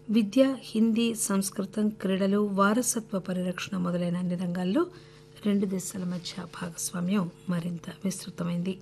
విద్య హిందీ సంస్కృతం క్రీడలు వారసత్వ పరిరక్షణ మొదలైన అన్ని రంగాల్లో రెండు దేశాల మధ్య భాగస్వామ్యం మరింత విస్తృతమైంది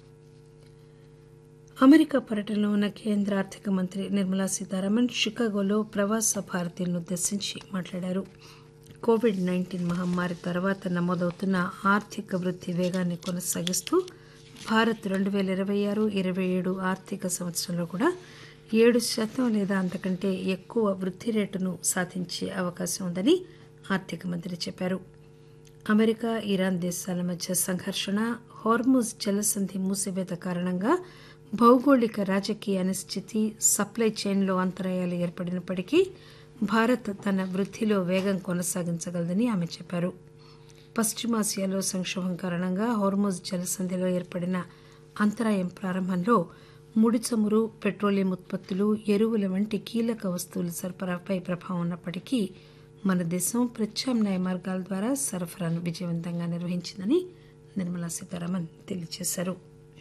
అమెరికా పర్యటనలో ఉన్న కేంద్ర ఆర్థిక మంత్రి నిర్మలా సీతారామన్ షికాగోలో ప్రవాస భారతీయులను ఉద్దేశించి మాట్లాడారు కోవిడ్ నైన్టీన్ మహమ్మారి తర్వాత నమోదవుతున్న ఆర్థిక వృద్ధి వేగాన్ని కొనసాగిస్తూ భారత్ రెండు పేల ఇరవై ఆరు ఇరవై ఏడు ఆర్థిక సంవత్సరంలో కూడా ఏడు శాతం లేదా అంతకంటే ఎక్కువ వృద్ధి రేటును సాధించే అవకాశం ఉందని ఆర్థిక మంత్రి చెప్పారు అమెరికా ఇరాన్ దేశాల మధ్య సంఘర్షణ హార్ముజ్ జలసంధి మూసివేత కారణంగా భౌగోళిక రాజకీయ అనిశ్చితి సప్లై చైన్లో అంతరాయాలు ఏర్పడినప్పటికీ భారత్ తన వృద్ధిలో వేగం కొనసాగించగలదని ఆమె చెప్పారు పశ్చిమాసియాలో సంక్షోభం కారణంగా హార్మోజ్ జలసంధిలో ఏర్పడిన అంతరాయం ప్రారంభంలో ముడి చమురు పెట్రోలియం ఉత్పత్తులు ఎరువుల వంటి కీలక వస్తువుల సరఫరాపై ప్రభావం ఉన్నప్పటికీ మన దేశం ప్రత్యామ్నాయ మార్గాల ద్వారా సరఫరాను విజయవంతంగా నిర్వహించిందని నిర్మలా సీతారామన్ తెలియజేశారు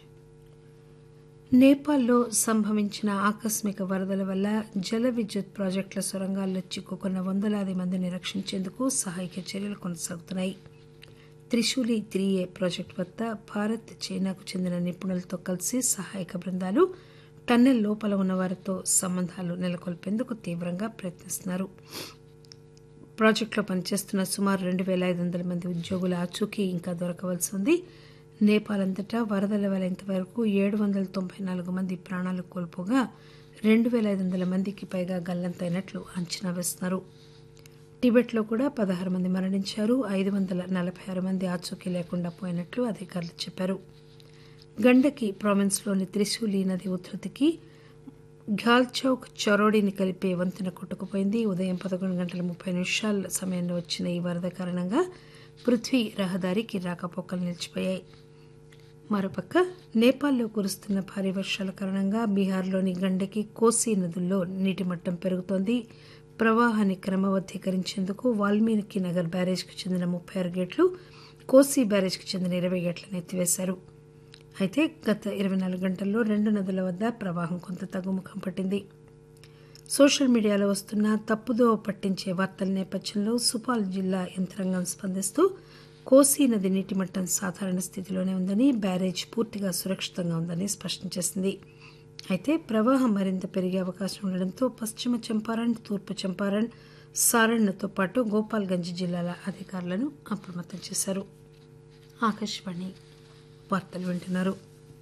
నేపాల్లో సంభవించిన ఆకస్మిక వరదల వల్ల జల విద్యుత్ ప్రాజెక్టుల సొరంగాల్లో చిక్కుకున్న వందలాది మందిని రక్షించేందుకు సహాయక చర్యలు కొనసాగుతున్నాయి త్రిశూలి త్రీ ఏ ప్రాజెక్టు వద్ద భారత్ చైనాకు చెందిన నిపుణులతో కలిసి సహాయక బృందాలు టన్నెల్ లోపల ఉన్న వారితో సంబంధాలు నెలకొల్పేందుకు తీవ్రంగా ప్రయత్నిస్తున్నారు ప్రాజెక్టులో పనిచేస్తున్న సుమారు రెండు పేల ఐదు వందల మంది ఉద్యోగుల ఆచూకీ ఇంకా దొరకవలసి ఉంది నేపాల్ అంతటా వరదల వల్ల ఇంతవరకు ఏడు వందల తొంభై నాలుగు మంది ప్రాణాలు కోల్పోగా రెండు పేల ఐదు వందల మందికి పైగా గల్లంతైనట్లు అంచనా వేస్తున్నారు టిబెట్లో కూడా పదహారు మంది మరణించారు ఐదు వందల నలభై ఆరు మంది ఆచూకీ లేకుండా పోయినట్లు అధికారులు చెప్పారు గండకి ప్రావిన్స్లోని త్రిశూలి నది ఉధృతికి ఘాల్చౌక్ చొరోడిని కలిపే వంతెన కొట్టుకుపోయింది ఉదయం పదకొండు గంటల ముప్పై నిమిషాల సమయంలో వచ్చిన ఈ వరద కారణంగా పృథ్వీ రహదారికి రాకపోకలు నిలిచిపోయాయి మరోపక్క నేపాల్లో కురుస్తున్న భారీ వర్షాల కారణంగా బీహార్లోని గండకి కోసీ నదుల్లో నీటి మట్టం పెరుగుతోంది ప్రవాహాన్ని క్రమబద్దీకరించేందుకు వాల్మీకి నగర్ బ్యారేజ్కు చెందిన ముప్పై ఆరు గేట్లు కోసీ బ్యారేజ్కు చెందిన ఇరవై గేట్లను ఎత్తివేశారు అయితే గత ఇరవై నాలుగు గంటల్లో రెండు నదుల వద్ద ప్రవాహం కొంత తగ్గుముఖం పట్టింది సోషల్ మీడియాలో వస్తున్న తప్పుదో పట్టించే వార్తల నేపథ్యంలో సుపాల్ జిల్లా యంత్రాంగం స్పందిస్తూ కోసీ నది నీటి మట్టం సాధారణ స్థితిలోనే ఉందని బ్యారేజ్ పూర్తిగా సురక్షితంగా ఉందని స్పష్టం చేసింది అయితే ప్రవాహం మరింత పెరిగే అవకాశం ఉండడంతో పశ్చిమ చంపారణ్ తూర్పు చంపారణ్ సారణ్తో పాటు గోపాల్గంజ్ జిల్లాల అధికారులను అప్రమత్తం చేశారు ఆకాశవాణి వార్తలు వింటున్నారు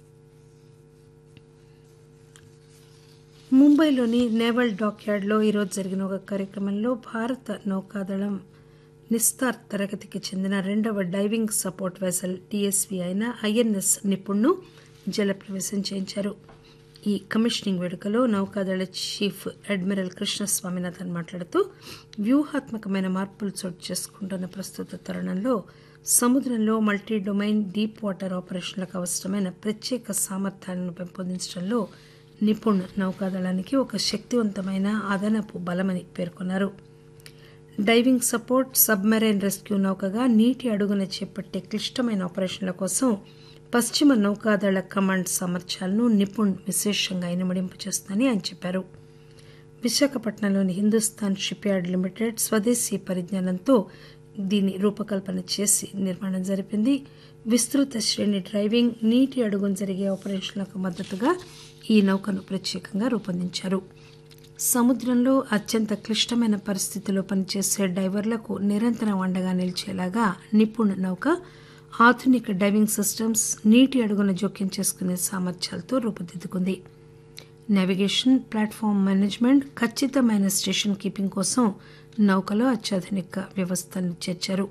ముంబైలోని నేవల్ డాక్యార్డ్లో ఈరోజు జరిగిన ఒక కార్యక్రమంలో భారత నౌకాదళం నిస్తార్ తరగతికి చెందిన రెండవ డైవింగ్ సపోర్ట్ వెసల్ టీఎస్వీ అయిన ఐఎన్ఎస్ నిపుణ్ను జలప్రవేశం చేయించారు ఈ కమిషనింగ్ వేడుకలో నౌకాదళ చీఫ్ అడ్మిరల్ కృష్ణస్వామినాథన్ మాట్లాడుతూ వ్యూహాత్మకమైన మార్పులు చోటు చేసుకుంటున్న ప్రస్తుత తరుణంలో సముద్రంలో మల్టీ డొమైన్ డీప్ వాటర్ ఆపరేషన్లకు అవసరమైన ప్రత్యేక సామర్థ్యాలను పెంపొందించడంలో నిపుణ్ నౌకాదళానికి ఒక శక్తివంతమైన అదనపు బలమని పేర్కొన్నారు డైవింగ్ సపోర్ట్ సబ్మెరైన్ రెస్క్యూ నౌకగా నీటి అడుగున చేపట్టే క్లిష్టమైన ఆపరేషన్ల కోసం పశ్చిమ నౌకాదళ కమాండ్ సామర్థ్యాలను నిపుణ్ విశేషంగా ఇనుమడింపు చేస్తుందని ఆయన చెప్పారు విశాఖపట్నంలోని హిందుస్థాన్ షిప్ యార్డ్ లిమిటెడ్ స్వదేశీ పరిజ్ఞానంతో దీని రూపకల్పన చేసి నిర్మాణం జరిపింది విస్తృత శ్రేణి డ్రైవింగ్ నీటి అడుగున జరిగే ఆపరేషన్లకు మద్దతుగా ఈ నౌకను ప్రత్యేకంగా రూపొందించారు సముద్రంలో అత్యంత క్లిష్టమైన పరిస్థితుల్లో పనిచేసే డైవర్లకు నిరంతరం అండగా నిలిచేలాగా నిపుణ్ నౌక ఆధునిక డైవింగ్ సిస్టమ్స్ నీటి అడుగున జోక్యం చేసుకునే సామర్థ్యాలతో రూపుదిద్దుకుంది నావిగేషన్ ప్లాట్ఫామ్ మేనేజ్మెంట్ ఖచ్చితమైన స్టేషన్ కీపింగ్ కోసం నౌకలో అత్యాధునిక వ్యవస్థను చేర్చారు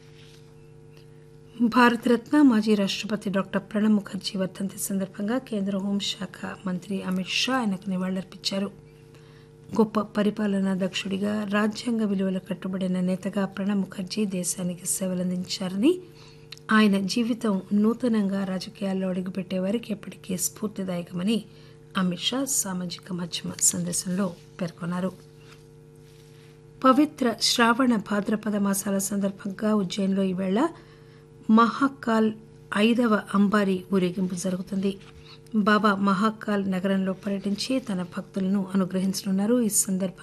భారతరత్న మాజీ రాష్టపతి డాక్టర్ ప్రణబ్ ముఖర్జీ వర్ధంతి సందర్భంగా కేంద్ర హోంశాఖ మంత్రి అమిత్ షా ఆయనకు నివాళులర్పించారు గొప్ప పరిపాలనా దక్షుడిగా రాజ్యాంగ విలువలు కట్టుబడిన నేతగా ప్రణబ్ ముఖర్జీ దేశానికి సేవలందించారని ఆయన జీవితం నూతనంగా రాజకీయాల్లో అడుగుపెట్టే వారికి ఎప్పటికీ స్ఫూర్తిదాయకమని అమిత్ షా సామాజిక మాధ్యమ సందేశంలో పేర్కొన్నారు పవిత్ర శ్రావణ భాద్రపద మాసాల సందర్భంగా ఉజ్జయిన్లో ఈవేళ మహాకాల్ ఐదవ అంబారీ ఊరేగింపు జరుగుతుంది బాబా మహాకాల్ నగరంలో పర్యటించి తన భక్తులను అనుగ్రహించనున్నారు ఈ సందర్భంగా